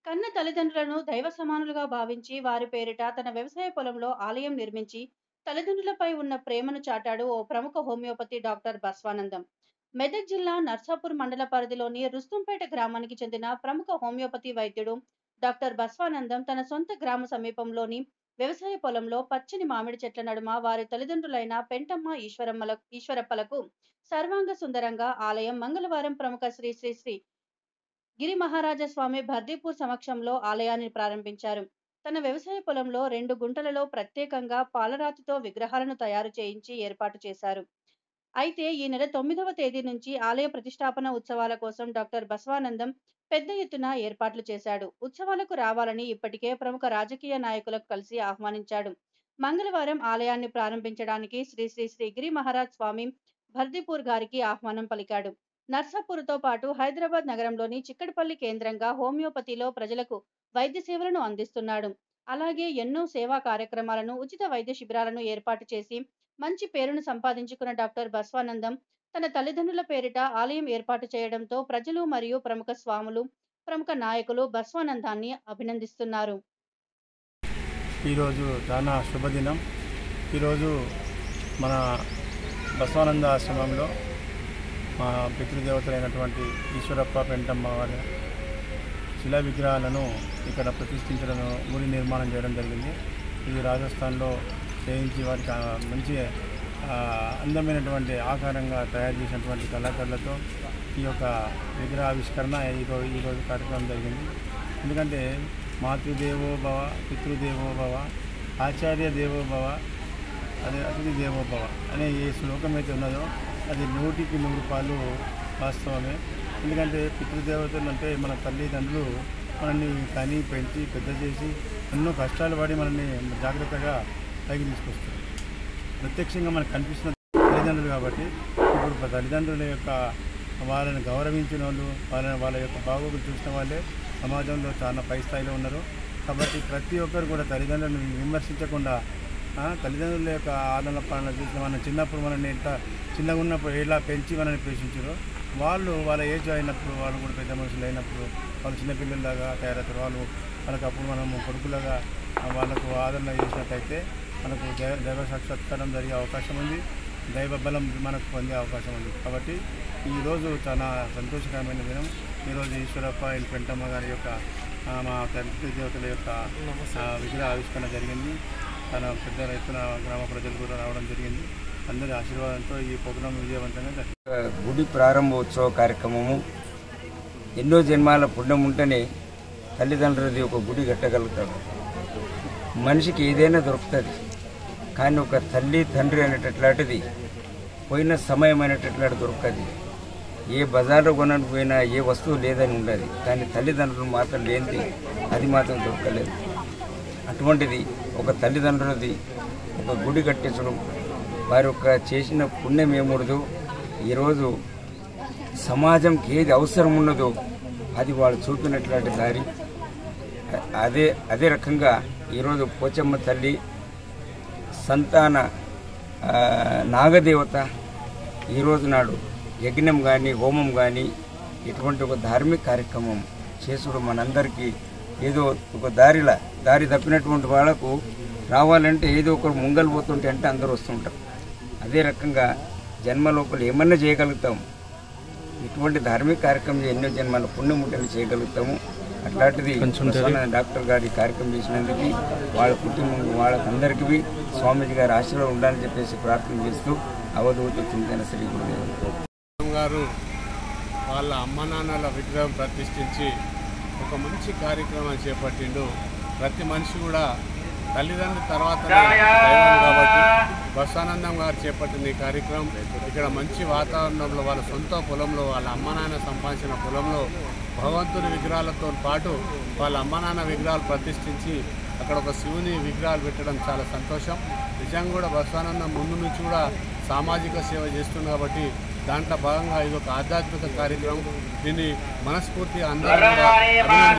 కన్న తల్లిదండ్రులను దైవ సమానులుగా భావించి వారి పేరిట తన వ్యవసాయ పొలంలో ఆలయం నిర్మించి తల్లిదండ్రులపై ఉన్న ప్రేమను చాటాడు ఓ ప్రముఖ హోమియోపతి డాక్టర్ బస్వానందం మెదక్ జిల్లా నర్సాపూర్ మండల పరిధిలోని రుస్తుంపేట గ్రామానికి చెందిన ప్రముఖ హోమియోపతి వైద్యుడు డాక్టర్ బస్వానందం తన సొంత గ్రామ సమీపంలోని వ్యవసాయ పొలంలో పచ్చని మామిడి చెట్ల నడుమ వారి తల్లిదండ్రులైన పెంటమ్మ ఈశ్వరమ్మల ఈశ్వరప్పలకు సర్వాంగ సుందరంగా ఆలయం మంగళవారం ప్రముఖ శ్రీ శ్రీ శ్రీ గిరి మహారాజా స్వామి భర్దీపూర్ సమక్షంలో ఆలయాన్ని ప్రారంభించారు తన వ్యవసాయ పొలంలో రెండు గుంటలలో ప్రత్యేకంగా పాలరాతితో విగ్రహాలను తయారు చేయించి ఏర్పాటు చేశారు అయితే ఈ నెల తొమ్మిదవ తేదీ నుంచి ఆలయ ప్రతిష్టాపన ఉత్సవాల కోసం డాక్టర్ బసవానందం పెద్ద ఎత్తున ఏర్పాట్లు చేశాడు ఉత్సవాలకు రావాలని ఇప్పటికే ప్రముఖ రాజకీయ నాయకులకు కలిసి ఆహ్వానించాడు మంగళవారం ఆలయాన్ని ప్రారంభించడానికి శ్రీ శ్రీ శ్రీ గిరి మహారాజ్ స్వామి భర్దీపూర్ గారికి ఆహ్వానం పలికాడు నర్సాపూర్తో పాటు హైదరాబాద్ నగరంలోని చిక్కడపల్లి కేంద్రంగా హోమియోపతిలో ప్రజలకు వైద్య సేవలను అందిస్తున్నాడు అలాగే ఎన్నో సేవా కార్యక్రమాలను ఉచిత వైద్య శిబిరాలను ఏర్పాటు చేసి మంచి పేరును సంపాదించుకున్న డాక్టర్ బస్వానందం తన తల్లిదండ్రుల పేరిట ఆలయం ఏర్పాటు చేయడంతో ప్రజలు మరియు ప్రముఖ స్వాములు ప్రముఖ నాయకులు బస్వానందాన్ని అభినందిస్తున్నారు ఈరోజు చాలా శుభదినం ఈరోజు మన బసవానంద ఆశ్రమంలో మా పితృదేవతలైనటువంటి ఈశ్వరప్ప పెంటమ్మ వారి శిలా విగ్రహాలను ఇక్కడ ప్రతిష్ఠించడం గుడి నిర్మాణం చేయడం జరిగింది ఇది రాజస్థాన్లో చేయించి వారికి ఆ మంచి ఆ, అందమైనటువంటి ఆకారంగా తయారు చేసినటువంటి కళాకారులతో ఈ యొక్క విగ్రహావిష్కరణ ఈరోజు ఈరోజు కార్యక్రమం జరిగింది ఎందుకంటే మాతృదేవో భవ పితృదేవో భవ ఆచార్య దేవో భవ అదే అతిథి దేవో భవ అనే ఏ శ్లోకం అయితే ఉన్నదో అది నూటికి నూరు పాలు వాస్తవమే ఎందుకంటే పితృదేవతలు అంటే మన తల్లిదండ్రులు మనల్ని కని పెంచి పెద్ద చేసి ఎన్నో కష్టాలు పడి మనల్ని జాగ్రత్తగా పైకి తీసుకొస్తారు ప్రత్యక్షంగా మనకు కనిపిస్తున్న తల్లిదండ్రులు కాబట్టి ఇప్పుడు తల్లిదండ్రుల యొక్క వాళ్ళని గౌరవించిన వాళ్ళు వాళ్ళని వాళ్ళ యొక్క బాగోగులు చూసిన వాళ్ళే సమాజంలో చాలా పై స్థాయిలో ఉన్నారు కాబట్టి ప్రతి ఒక్కరు కూడా తల్లిదండ్రులను విమర్శించకుండా ఆ, తల్లిదండ్రుల యొక్క ఆదరణ పాలన చూసిన మనం చిన్నప్పుడు మనల్ని ఎంత చిన్నగా ఉన్నప్పుడు ఎలా పెంచి మనల్ని పోషించారో వాళ్ళు వాళ్ళ ఏజ్ అయినప్పుడు వాళ్ళు కూడా పెద్ద మనుషులు అయినప్పుడు వాళ్ళు చిన్నపిల్లల్లాగా తయారవుతారు వాళ్ళు వాళ్ళకి అప్పుడు మనము కొడుకులాగా ఆ, వాళ్ళకు ఆదరణ చేసినట్టయితే మనకు దైవ దైవ సాక్షాత్కారం జరిగే అవకాశం ఉంది దైవ బలం మనకు పొందే అవకాశం ఉంది కాబట్టి ఈరోజు చాలా సంతోషకరమైన దినం ఈరోజు ఈశ్వరప్ప అండ్ పెంటమ్మ గారి యొక్క ఆ, మా తల్లి దేవతల యొక్క ఆ, విగ్రహ ఆవిష్కరణ జరిగింది చాలా పెద్ద ఎత్తున గ్రామ ప్రజలు కూడా రావడం జరిగింది అందరి ఆశీర్వాదంతో ఈ ప్రోగ్రాం విజయవంతంగా జరిగింది గుడి ప్రారంభోత్సవ కార్యక్రమము ఎన్నో జన్మాల పుణ్యం ఉంటేనే తల్లిదండ్రులది ఒక గుడి కట్టగలుగుతాడు మనిషికి ఏదైనా దొరుకుతుంది కానీ ఒక తల్లి తండ్రి అనేటట్లాంటిది పోయిన సమయం అనేటట్లాంటి దొరకదు ఏ బజార్లో కొనడానికి పోయినా ఏ వస్తువు లేదని ఉండదు కానీ తల్లిదండ్రులు మాత్రం లేనిది అది మాత్రం దొరకలేదు అటువంటిది ఒక తల్లిదండ్రులది ఒక గుడి కట్టించడం వారి యొక్క చేసిన పుణ్యం ఏముండదు ఈరోజు సమాజంకి ఏది అవసరం ఉన్నదో అది వాళ్ళు చూపినట్లాంటి దారి అ- అదే అదే రకంగా ఈరోజు పోచమ్మ తల్లి సంతాన ఆ, నాగదేవత ఈరోజు నాడు యజ్ఞం కానీ హోమం కానీ ఇటువంటి ఒక ధార్మిక కార్యక్రమం చేసుడు మనందరికీ ఏదో ఒక దారిలా దారి తప్పినటువంటి వాళ్ళకు రావాలంటే ఏదో ఒకరు ముంగలు పోతుంటే అంటే అందరూ వస్తుంటారు అదే రకంగా జన్మ లోపల ఏమన్నా చేయగలుగుతాం ఇటువంటి ధార్మిక కార్యక్రమం ఎన్నో జన్మల పుణ్యం ఉంటేనే చేయగలుగుతాము అట్లాంటిది బసవన్న డాక్టర్ గారి కార్యక్రమం చేసినందుకు వాళ్ళ కుటుంబం వాళ్ళకందరికీ స్వామీజీ గారి ఆశీర్వాదం ఉండాలని చెప్పేసి ప్రార్థన చేస్తూ అవధూత చింతన శ్రీ గురుదేవుడు గారు వాళ్ళ అమ్మ నాన్నల విగ్రహం ప్రతిష్ఠించి ఒక మంచి కార్యక్రమం చేపట్టిండు ప్రతి మనిషి కూడా తల్లిదండ్రుల తర్వాత దైవం కాబట్టి బస్సానందం గారు చేపట్టిన ఈ కార్యక్రమం ఇక్కడ మంచి వాతావరణంలో వాళ్ళ సొంత పొలంలో వాళ్ళ అమ్మ నాన్న సంపాదించిన పొలంలో భగవంతుని విగ్రహాలతో పాటు వాళ్ళ అమ్మ నాన్న విగ్రహాలు ప్రతిష్ఠించి అక్కడ ఒక శివుని విగ్రహాలు పెట్టడం చాలా సంతోషం నిజంగా కూడా బస్వానందం ముందు నుంచి కూడా సామాజిక సేవ చేస్తుంది కాబట్టి దాంట్లో భాగంగా ఇది ఒక ఆధ్యాత్మిక కార్యక్రమం దీన్ని మనస్ఫూర్తిగా అందరూ కూడా అభినందించాలి.